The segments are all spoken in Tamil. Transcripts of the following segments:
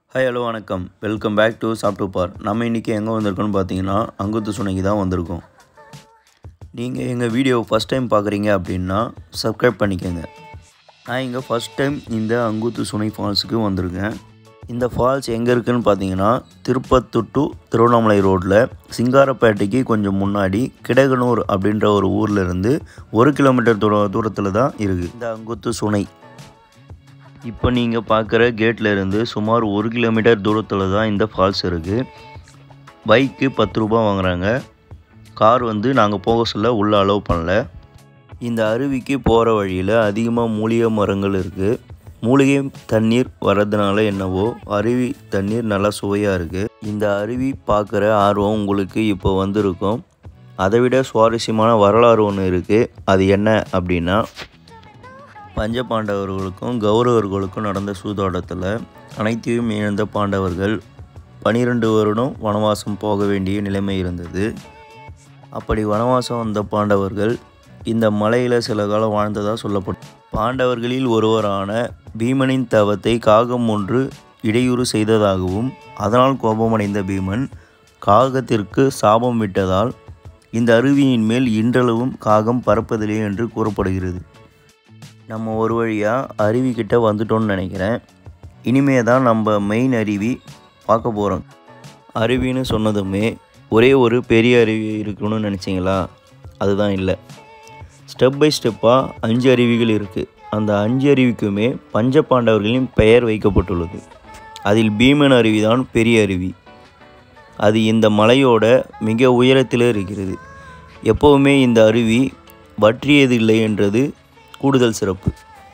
ஹாய் ஹலோ வணக்கம் வெல்கம் பேக் டு சாப்டு பார் நம்ம இன்றைக்கி எங்கே வந்திருக்கோம்னு பார்த்தீங்கன்னா அங்குத்து சுனைக்கு தான் வந்திருக்கோம் நீங்கள் எங்கள் வீடியோ ஃபஸ்ட் டைம் பார்க்குறீங்க அப்படின்னா சப்ஸ்கிரைப் பண்ணிக்கோங்க நான் இங்கே ஃபஸ்ட் டைம் இந்த அங்குத்து சுனை ஃபால்ஸுக்கு வந்திருக்கேன் இந்த ஃபால்ஸ் எங்கே இருக்குதுன்னு பார்த்தீங்கன்னா திருப்பத்தூர் டு திருவண்ணாமலை ரோட்டில் சிங்காரப்பேட்டைக்கு கொஞ்சம் முன்னாடி கிடகனூர் அப்படின்ற ஒரு ஊரில் இருந்து ஒரு கிலோமீட்டர் தூர தூரத்தில் தான் இருக்குது இந்த அங்குத்து சுனை இப்போ நீங்கள் பார்க்குற கேட்டில் இருந்து சுமார் ஒரு கிலோமீட்டர் தூரத்தில் தான் இந்த ஃபால்ஸ் இருக்குது பைக்கு பத்து ரூபா வாங்குறாங்க கார் வந்து நாங்கள் போக சொல்ல உள்ளே அலோவ் பண்ணல இந்த அருவிக்கு போகிற வழியில் அதிகமாக மூலிகை மரங்கள் இருக்குது மூலிகை தண்ணீர் வர்றதுனால என்னவோ அருவி தண்ணீர் நல்லா சுவையாக இருக்குது இந்த அருவி பார்க்குற ஆர்வம் உங்களுக்கு இப்போ வந்திருக்கும் அதை விட சுவாரஸ்யமான வரலாறு ஒன்று இருக்குது அது என்ன அப்படின்னா பஞ்ச பாண்டவர்களுக்கும் கௌரவர்களுக்கும் நடந்த சூதாட்டத்தில் அனைத்தையும் இழந்த பாண்டவர்கள் பனிரெண்டு வருடம் வனவாசம் போக வேண்டிய நிலைமை இருந்தது அப்படி வனவாசம் வந்த பாண்டவர்கள் இந்த மலையில் சில காலம் வாழ்ந்ததாக சொல்லப்படும் பாண்டவர்களில் ஒருவரான பீமனின் தவத்தை காகம் ஒன்று இடையூறு செய்ததாகவும் அதனால் கோபமடைந்த பீமன் காகத்திற்கு சாபம் விட்டதால் இந்த அருவியின் மேல் இன்றளவும் காகம் பறப்பதில்லை என்று கூறப்படுகிறது நம்ம ஒரு வழியாக அருவிக்கிட்ட வந்துட்டோம்னு நினைக்கிறேன் இனிமே தான் நம்ம மெயின் அருவி பார்க்க போகிறோம் அருவின்னு சொன்னதுமே ஒரே ஒரு பெரிய அருவி இருக்கணும்னு நினச்சிங்களா அதுதான் இல்லை ஸ்டெப் பை ஸ்டெப்பாக அஞ்சு அருவிகள் இருக்குது அந்த அஞ்சு அருவிக்குமே பஞ்ச பாண்டவர்களின் பெயர் வைக்கப்பட்டுள்ளது அதில் பீமன் அருவி தான் பெரிய அருவி அது இந்த மலையோட மிக உயரத்தில் இருக்கிறது எப்போவுமே இந்த அருவி வற்றியது இல்லை என்றது கூடுதல் சிறப்பு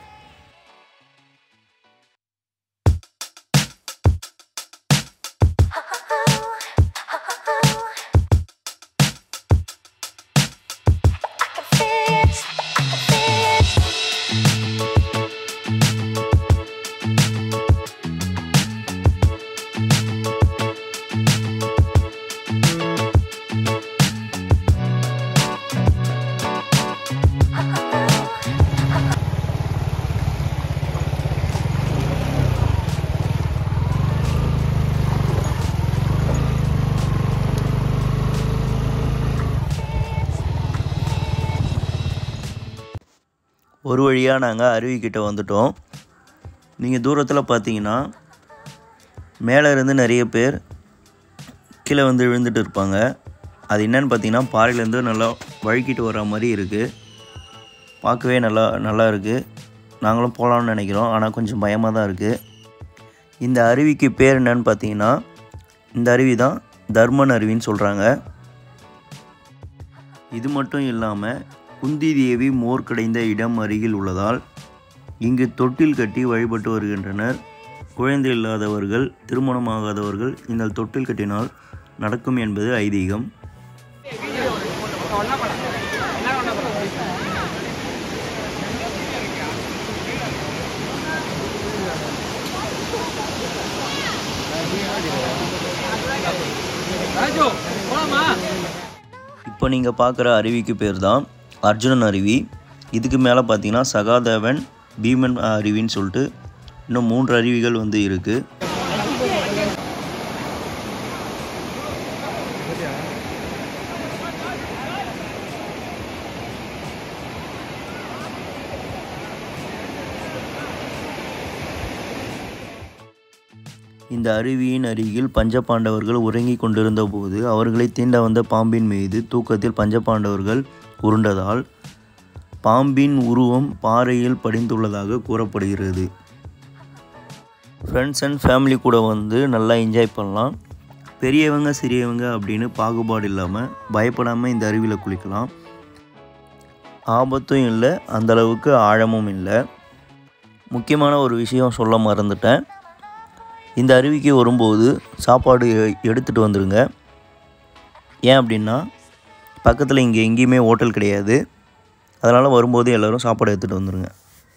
ஒரு வழியாக நாங்கள் அருவிக்கிட்ட வந்துட்டோம் நீங்கள் தூரத்தில் பார்த்தீங்கன்னா மேலே இருந்து நிறைய பேர் கீழே வந்து விழுந்துட்டு இருப்பாங்க அது என்னன்னு பார்த்தீங்கன்னா பாறையிலேருந்து நல்லா வழுக்கிட்டு வர மாதிரி இருக்குது பார்க்கவே நல்லா நல்லா இருக்குது நாங்களும் போகலான்னு நினைக்கிறோம் ஆனால் கொஞ்சம் பயமாக தான் இருக்குது இந்த அருவிக்கு பேர் என்னன்னு பார்த்தீங்கன்னா இந்த அருவி தான் தர்மன் அருவின்னு சொல்கிறாங்க இது மட்டும் இல்லாமல் குந்தி தேவி மோர் கிடைந்த இடம் அருகில் உள்ளதால் இங்கு தொட்டில் கட்டி வழிபட்டு வருகின்றனர் குழந்தை இல்லாதவர்கள் திருமணமாகாதவர்கள் இந்த தொட்டில் கட்டினால் நடக்கும் என்பது ஐதீகம் இப்போ நீங்கள் பார்க்குற அருவிக்கு பேர் தான் அர்ஜுனன் அருவி இதுக்கு மேலே பார்த்தீங்கன்னா சகாதேவன் பீமன் அருவின்னு சொல்லிட்டு இன்னும் மூன்று அருவிகள் வந்து இருக்குது இந்த அருவியின் அருகில் பஞ்சபாண்டவர்கள் உறங்கிக் கொண்டிருந்த போது அவர்களை தீண்ட வந்த பாம்பின் மீது தூக்கத்தில் பஞ்சபாண்டவர்கள் உருண்டதால் பாம்பின் உருவம் பாறையில் படிந்துள்ளதாக கூறப்படுகிறது ஃப்ரெண்ட்ஸ் அண்ட் ஃபேமிலி கூட வந்து நல்லா என்ஜாய் பண்ணலாம் பெரியவங்க சிறியவங்க அப்படின்னு பாகுபாடு இல்லாமல் பயப்படாமல் இந்த அருவியில் குளிக்கலாம் ஆபத்தும் இல்லை அந்தளவுக்கு ஆழமும் இல்லை முக்கியமான ஒரு விஷயம் சொல்ல மறந்துட்டேன் இந்த அருவிக்கு வரும்போது சாப்பாடு எடுத்துகிட்டு வந்துடுங்க ஏன் அப்படின்னா பக்கத்தில் இங்கே எங்கேயுமே ஹோட்டல் கிடையாது அதனால் வரும்போது எல்லோரும் சாப்பாடு எடுத்துகிட்டு வந்துடுங்க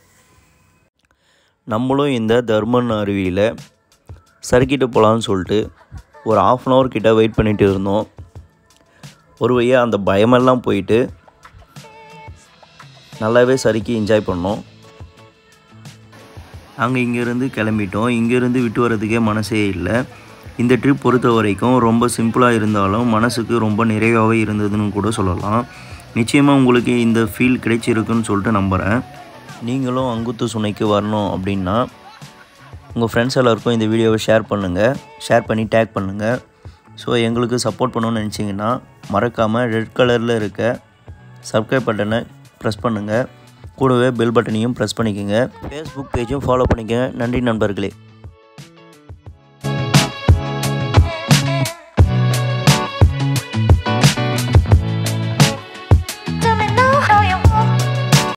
நம்மளும் இந்த தர்மன் அருவியில் சறுக்கிட்டு போகலான்னு சொல்லிட்டு ஒரு ஆஃப் அன் ஹவர் கிட்ட வெயிட் பண்ணிகிட்டு இருந்தோம் ஒரு வழியாக அந்த பயமெல்லாம் போயிட்டு நல்லாவே சறுக்கி என்ஜாய் பண்ணோம் நாங்கள் இங்கேருந்து கிளம்பிட்டோம் இங்கேருந்து விட்டு வரதுக்கே மனசே இல்லை இந்த ட்ரிப் பொறுத்த வரைக்கும் ரொம்ப சிம்பிளாக இருந்தாலும் மனசுக்கு ரொம்ப நிறைவாகவே இருந்ததுன்னு கூட சொல்லலாம் நிச்சயமாக உங்களுக்கு இந்த ஃபீல் கிடைச்சிருக்குன்னு சொல்லிட்டு நம்புகிறேன் நீங்களும் அங்குத்து சுனைக்கு வரணும் அப்படின்னா உங்கள் ஃப்ரெண்ட்ஸ் எல்லாருக்கும் இந்த வீடியோவை ஷேர் பண்ணுங்கள் ஷேர் பண்ணி டேக் பண்ணுங்கள் ஸோ எங்களுக்கு சப்போர்ட் பண்ணணும்னு நினச்சிங்கன்னா மறக்காமல் ரெட் கலரில் இருக்க சப்ஸ்கிரைப் பட்டனை ப்ரெஸ் பண்ணுங்கள் கூடவே பெல் பட்டனையும் ப்ரெஸ் பண்ணிக்கோங்க ஃபேஸ்புக் பேஜும் ஃபாலோ பண்ணிக்கங்க நன்றி நண்பர்களே